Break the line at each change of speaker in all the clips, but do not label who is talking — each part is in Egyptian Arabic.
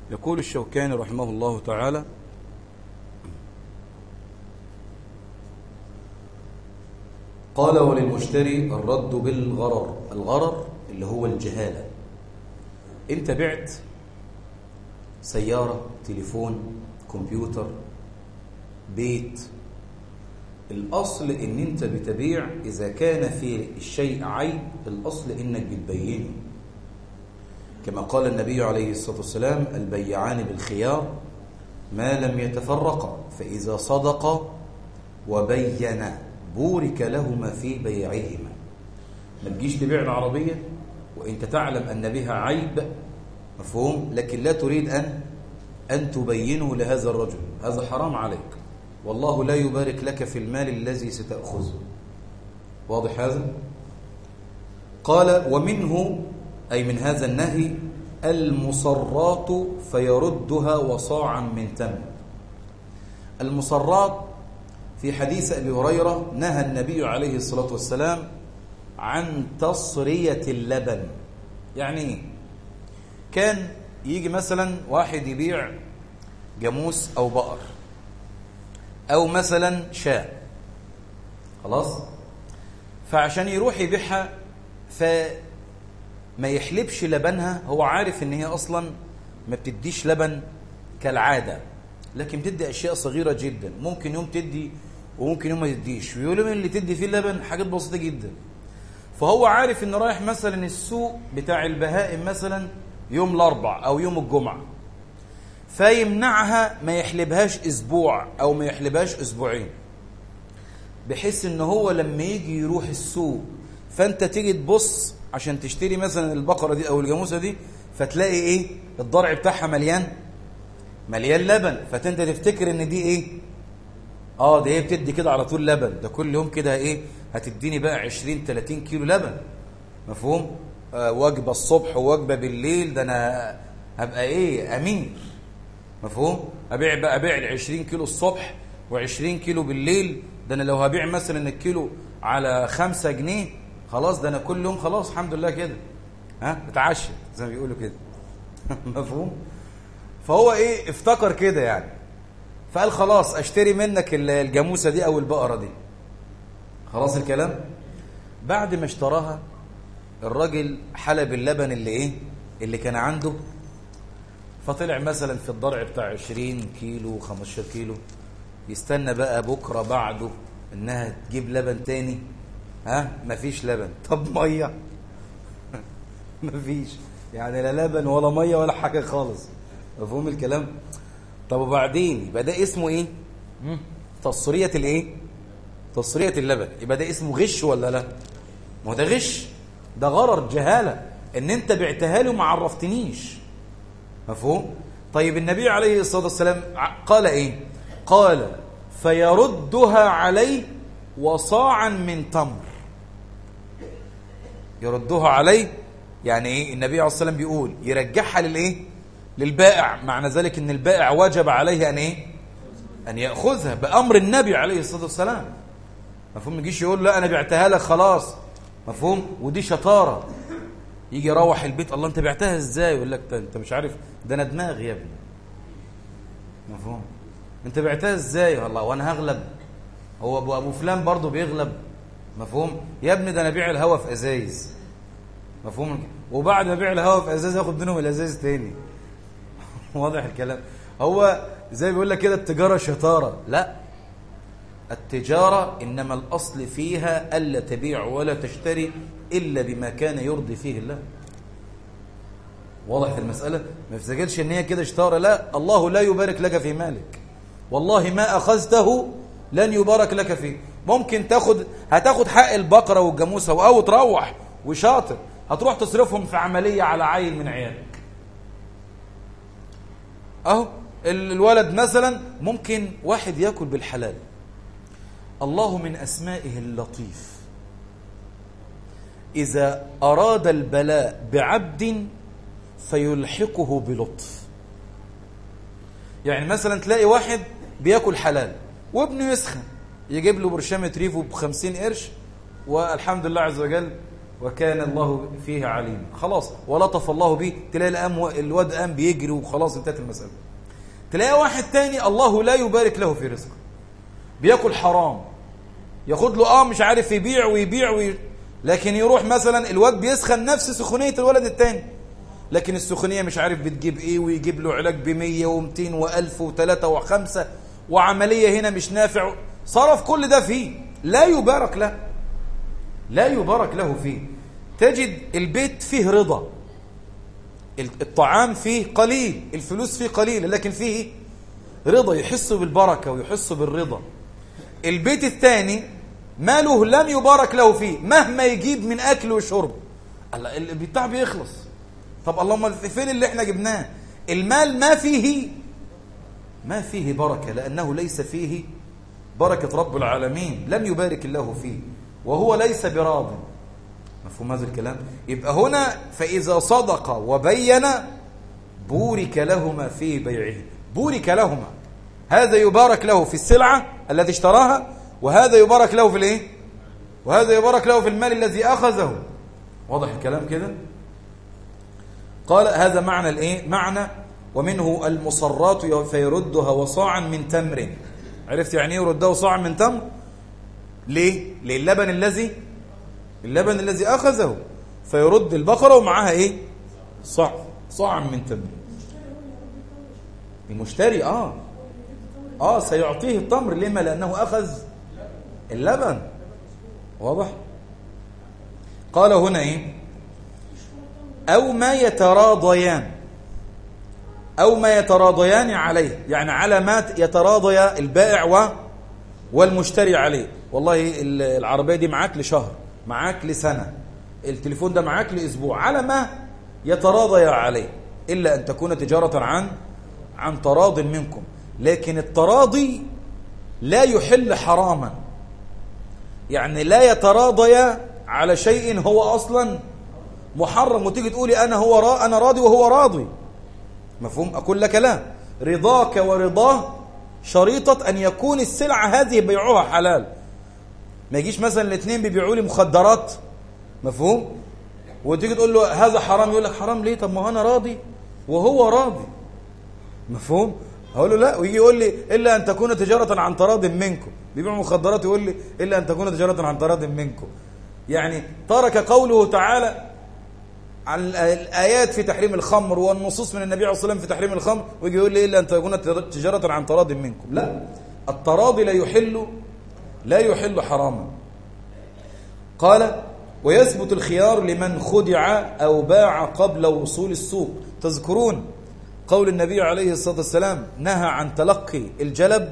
يقول الشوكاني رحمه الله تعالى قال وللمشتري الرد بالغرر الغرر اللي هو الجهالة انت بعت سيارة تليفون كمبيوتر بيت الأصل إن أنت بتبيع إذا كان في الشيء عيب الأصل إنك بتبينه كما قال النبي عليه الصلاة والسلام البيعان بالخيار ما لم يتفرقا فإذا صدقا وبينا بورك لهما في بيعهما ما تجيش تبيع العربية وإنت تعلم أن بها عيب مفهوم لكن لا تريد أن أن تبينه لهذا الرجل هذا حرام عليك والله لا يبارك لك في المال الذي ستأخذه واضح هذا قال ومنه أي من هذا النهي المصرات فيردها وصاعا من تمر المصرات في حديث أبي هريرة نهى النبي عليه الصلاة والسلام عن تصرية اللبن يعني ايه كان يجي مثلا واحد يبيع جاموس أو بقر أو مثلا شاة خلاص فعشان يروح يبيعها فما يحلبش لبنها هو عارف ان هي اصلا ما بتديش لبن كالعادة لكن بتدي اشياء صغيرة جدا ممكن يوم تدي وممكن يوم ما تديش ويقول اللي تدي فيه اللبن حاجات بسيطة جدا فهو عارف ان رايح مثلا السوق بتاع البهائم مثلا يوم الاربع او يوم الجمعة فيمنعها ما يحلبهاش اسبوع او ما يحلبهاش اسبوعين بحيث ان هو لما يجي يروح السوق فانت تيجي تبص عشان تشتري مثلا البقرة دي او الجاموسة دي فتلاقي ايه الضرع بتاعها مليان مليان لبن فانت تفتكر ان دي ايه اه ده هي بتدي كده على طول لبن ده كل يوم كده ايه هتديني بقى 20 30 كيلو لبن مفهوم آه وجبه الصبح ووجبه بالليل ده انا هبقى ايه امير مفهوم ابيع بقى ابيع ال 20 كيلو الصبح و20 كيلو بالليل ده انا لو هبيع مثلا الكيلو على 5 جنيه خلاص ده انا كل يوم خلاص الحمد لله كده ها اتعشى زي ما بيقولوا كده مفهوم فهو ايه افتكر كده يعني فقال خلاص اشتري منك الجاموسه دي او البقره دي خلاص الكلام بعد ما اشتراها الراجل حلب اللبن اللي ايه اللي كان عنده فطلع مثلا في الضرع بتاع 20 كيلو 15 كيلو يستنى بقى بكره بعده انها تجيب لبن تاني ها مفيش لبن طب ميه مفيش يعني لا لبن ولا ميه ولا حاجه خالص مفهوم الكلام طب وبعدين يبقى ده اسمه ايه تصريه الايه تصريه اللبن يبقى ده اسمه غش ولا لا ما هو ده غش ده غرر جهاله ان انت بعتها لي وما عرفتنيش مفهوم طيب النبي عليه الصلاه والسلام قال ايه قال فيردها عليه وصاعا من تمر يردها عليه يعني ايه النبي عليه الصلاه والسلام بيقول يرجعها للايه للبائع معنى ذلك ان البائع وجب عليه ان ايه ان ياخذها بامر النبي عليه الصلاه والسلام مفهوم ما يجيش يقول لا انا بعتها لك خلاص مفهوم ودي شطاره يجي يروح البيت الله انت بعتها ازاي يقول لك انت مش عارف ده انا دماغي يا ابني مفهوم انت بعتها ازاي والله وانا هغلب هو ابو ابو فلان برضه بيغلب مفهوم يا ابني ده انا بيع الهوا في ازايز مفهوم وبعد ما بيع الهوا في ازايز ياخد منهم الازايز تاني واضح الكلام هو زي بيقول لك كده التجاره شطاره لا التجاره انما الاصل فيها الا تبيع ولا تشتري الا بما كان يرضي فيه الله واضح المساله ما تفتكرش ان هي كده شطاره لا الله لا يبارك لك في مالك والله ما اخذته لن يبارك لك فيه ممكن تاخد هتاخد حق البقره والجاموسه او تروح وشاطر هتروح تصرفهم في عمليه على عيل من عيالك اهو الولد مثلا ممكن واحد ياكل بالحلال الله من اسمائه اللطيف اذا اراد البلاء بعبد فيلحقه بلطف يعني مثلا تلاقي واحد بياكل حلال وابنه يسخن يجيب له برشامه ريفو ب 50 قرش والحمد لله عز وجل وكان الله فيه عليم خلاص ولطف الله به تلاقي الأم الواد قام بيجري وخلاص انتهت المسألة تلاقي واحد تاني الله لا يبارك له في رزقه بياكل حرام ياخد له اه مش عارف يبيع ويبيع وي... لكن يروح مثلا الواد بيسخن نفس سخونية الولد التاني لكن السخونية مش عارف بتجيب ايه ويجيب له علاج بمية ومتين وألف وثلاثة وخمسة وعملية هنا مش نافع صرف كل ده فيه لا يبارك له لا يبارك له فيه تجد البيت فيه رضا الطعام فيه قليل الفلوس فيه قليلة لكن فيه رضا يحس بالبركة ويحس بالرضا البيت الثاني ماله لم يبارك له فيه مهما يجيب من أكل وشرب البتاع بيخلص طب اللهم فين اللي احنا جبناه المال ما فيه ما فيه بركة لأنه ليس فيه بركة رب العالمين لم يبارك الله فيه وهو ليس براض مفهوم هذا الكلام يبقى هنا فإذا صدق وبين بورك لهما في بيعه بورك لهما هذا يبارك له في السلعة التي اشتراها وهذا يبارك له في الايه وهذا يبارك له في المال الذي أخذه واضح الكلام كده قال هذا معنى الايه معنى ومنه المصرات فيردها وصاعا من تمر عرفت يعني ايه يردها وصاعا من تمر ليه للبن الذي اللبن الذي أخذه فيرد البقرة ومعها ايه صاع صاع من تمر المشتري اه اه سيعطيه التمر لما لأنه أخذ اللبن واضح قال هنا ايه أو ما يتراضيان أو ما يتراضيان عليه يعني على ما يتراضي البائع و والمشتري عليه والله العربية دي معاك لشهر معاك لسنة التليفون ده معاك لأسبوع على ما يتراضي عليه إلا أن تكون تجارة عن عن تراض منكم لكن التراضي لا يحل حراما يعني لا يتراضي على شيء هو أصلا محرم وتيجي تقولي أنا هو را أنا راضي وهو راضي مفهوم أقول لك لا رضاك ورضاه شريطة أن يكون السلعة هذه بيعها حلال ما يجيش مثلا الاثنين بيبيعوا لي مخدرات مفهوم وتيجي تقول له هذا حرام يقول لك حرام ليه طب ما انا راضي وهو راضي مفهوم هقول له لا ويجي يقول لي الا ان تكون تجاره عن تراض منكم بيبيعوا مخدرات يقول لي الا ان تكون تجاره عن تراض منكم يعني ترك قوله تعالى عن الآيات في تحريم الخمر والنصوص من النبي عليه الصلاة والسلام في تحريم الخمر ويجي يقول لي إلا أن تكون تجارة عن تراض منكم لا التراضي لا يحل لا يحل حراما قال ويثبت الخيار لمن خدع أو باع قبل وصول السوق تذكرون قول النبي عليه الصلاة والسلام نهى عن تلقي الجلب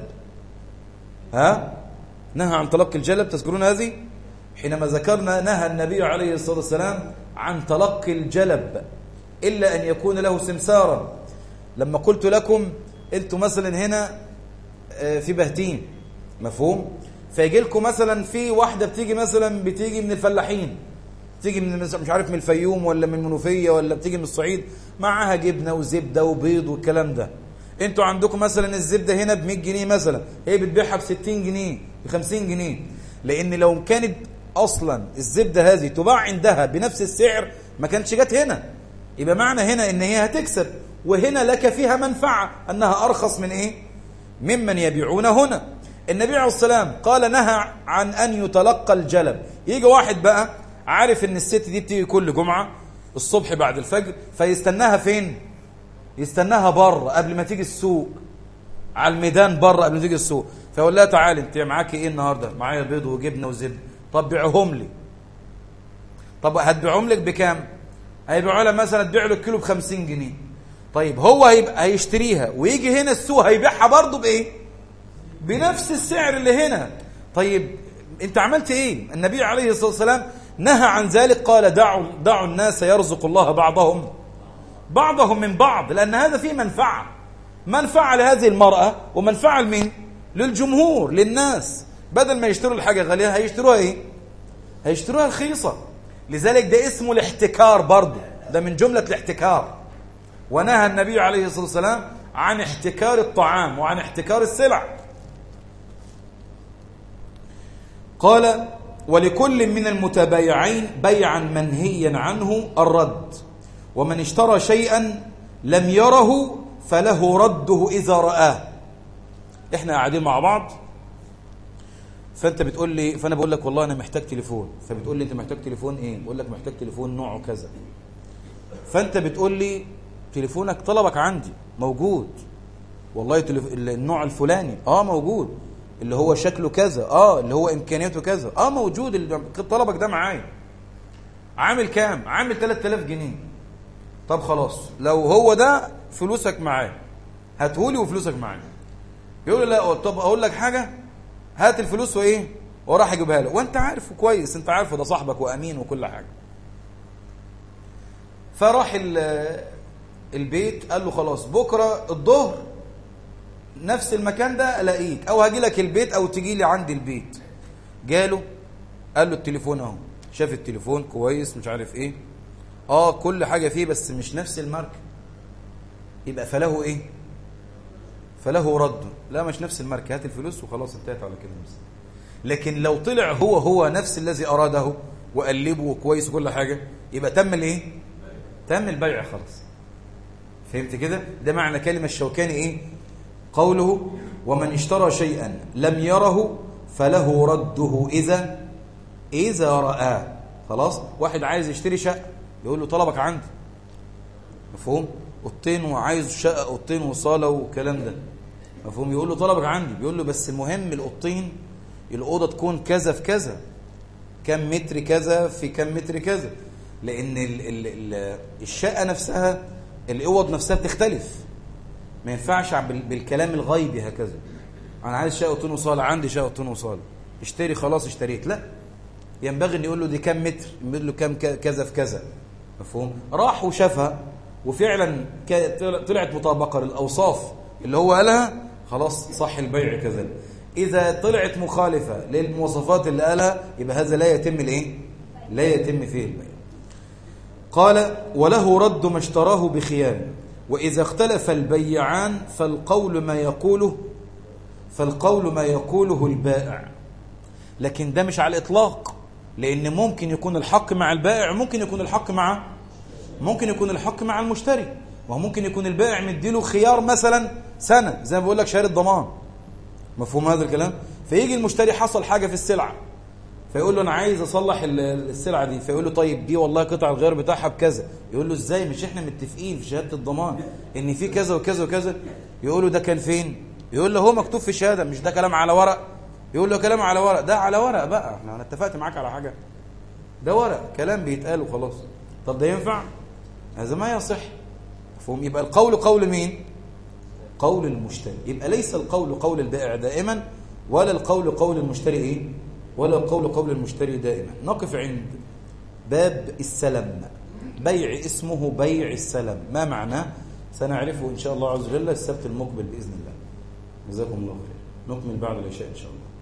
ها نهى عن تلقي الجلب تذكرون هذه حينما ذكرنا نهى النبي عليه الصلاة والسلام عن تلقي الجلب إلا أن يكون له سمسارا لما قلت لكم أنتم مثلا هنا في بهتين مفهوم فيجي لكم مثلا في واحدة بتيجي مثلا بتيجي من الفلاحين بتيجي من مش عارف من الفيوم ولا من المنوفية ولا بتيجي من الصعيد معاها جبنة وزبدة وبيض والكلام ده انتوا عندكم مثلا الزبدة هنا ب 100 جنيه مثلا هي بتبيعها ب 60 جنيه ب 50 جنيه لان لو كانت اصلا الزبدة هذه تباع عندها بنفس السعر ما كانتش جت هنا يبقى معنى هنا ان هي هتكسب وهنا لك فيها منفعة انها ارخص من ايه ممن يبيعون هنا النبي عليه السلام قال نهى عن ان يتلقى الجلب يجي واحد بقى عارف ان الست دي بتيجي كل جمعة الصبح بعد الفجر فيستناها فين يستناها بره قبل ما تيجي السوق على الميدان بره قبل ما تيجي السوق فيقول لها تعالي انت معاكي ايه النهارده معايا بيض وجبنه وزبده طب بيعهم لي طب هتبيعهم لك بكام هيبيعوا لها مثلا تبيع له الكيلو ب 50 جنيه طيب هو هيبقى هيشتريها ويجي هنا السوق هيبيعها برضه بايه بنفس السعر اللي هنا طيب انت عملت ايه النبي عليه الصلاه والسلام نهى عن ذلك قال دعوا دعوا الناس يرزق الله بعضهم بعضهم من بعض لان هذا فيه منفعه منفعه لهذه المراه ومنفعه لمين للجمهور للناس بدل ما يشتروا الحاجه غاليه هيشتروها ايه هيشتروها رخيصه لذلك ده اسمه الاحتكار برضه ده من جمله الاحتكار ونهى النبي عليه الصلاه والسلام عن احتكار الطعام وعن احتكار السلع قال ولكل من المتبايعين بيعا منهيا عنه الرد ومن اشترى شيئا لم يره فله رده إذا رآه احنا قاعدين مع بعض فانت بتقول لي فانا بقول لك والله انا محتاج تليفون فبتقول لي انت محتاج تليفون ايه بقول لك محتاج تليفون نوعه كذا فانت بتقول لي تليفونك طلبك عندي موجود والله تليف... النوع الفلاني اه موجود اللي هو شكله كذا اه اللي هو امكانياته كذا اه موجود اللي طلبك ده معايا عامل كام عامل 3000 جنيه طب خلاص لو هو ده فلوسك معاه هاتهولي وفلوسك معايا يقول لي لا طب اقول لك حاجه هات الفلوس وايه وراح يجيبها له وانت عارفه كويس انت عارفه ده صاحبك وامين وكل حاجه فراح البيت قال له خلاص بكره الظهر نفس المكان ده الاقيك او هاجي لك البيت او تجي لي عندي البيت جاله قال له التليفون اهو شاف التليفون كويس مش عارف ايه اه كل حاجه فيه بس مش نفس الماركه يبقى فله ايه فله رد لا مش نفس الماركه هات الفلوس وخلاص انتهت على كده بس لكن لو طلع هو هو نفس الذي اراده وقلبه كويس وكل حاجه يبقى تم الايه تم البيع خلاص فهمت كده ده معنى كلمه الشوكاني ايه قوله ومن اشترى شيئا لم يره فله رده إذا إذا رآه خلاص واحد عايز يشتري شقة يقول له طلبك عندي مفهوم اوضتين وعايز شقة اوضتين وصالة والكلام ده مفهوم يقول له طلبك عندي بيقول له بس المهم الاوضتين الأوضة تكون كذا في كذا كم متر كذا في كم متر كذا لأن ال ال ال الشقة نفسها الأوض نفسها بتختلف ما ينفعش بالكلام الغيبي هكذا انا عايز شقه اوضتين وصاله عندي شقه اوضتين وصاله اشتري خلاص اشتريت لا ينبغي ان يقول له دي كام متر يقول له كام كذا في كذا مفهوم راح وشافها وفعلا طلعت مطابقه للاوصاف اللي هو قالها خلاص صح البيع كذلك اذا طلعت مخالفه للمواصفات اللي قالها يبقى هذا لا يتم الايه لا يتم فيه البيع قال وله رد ما اشتراه بخيانه وإذا اختلف البيعان فالقول ما يقوله فالقول ما يقوله البائع لكن ده مش على الإطلاق لأن ممكن يكون الحق مع البائع ممكن يكون الحق مع ممكن يكون الحق مع المشتري وهو ممكن يكون البائع مديله خيار مثلا سنة زي ما بقول لك شهاده ضمان مفهوم هذا الكلام فيجي المشتري حصل حاجة في السلعة فيقول له انا عايز اصلح السلعه دي فيقول له طيب دي والله قطع الغيار بتاعها بكذا يقول له ازاي مش احنا متفقين في شهاده الضمان ان في كذا وكذا وكذا يقول له ده كان فين يقول له هو مكتوب في الشهاده مش ده كلام على ورق يقول له كلام على ورق ده على ورق بقى احنا انا اتفقت معاك على حاجه ده ورق كلام بيتقال وخلاص طب ده ينفع هذا ما يصح مفهوم يبقى القول قول مين قول المشتري يبقى ليس القول قول البائع دائما ولا القول قول المشتري ايه ولا القول قول المشتري دائما نقف عند باب السلم بيع اسمه بيع السلم ما معناه سنعرفه إن شاء الله عز وجل السبت المقبل بإذن الله جزاكم الله خير نكمل بعد العشاء إن شاء الله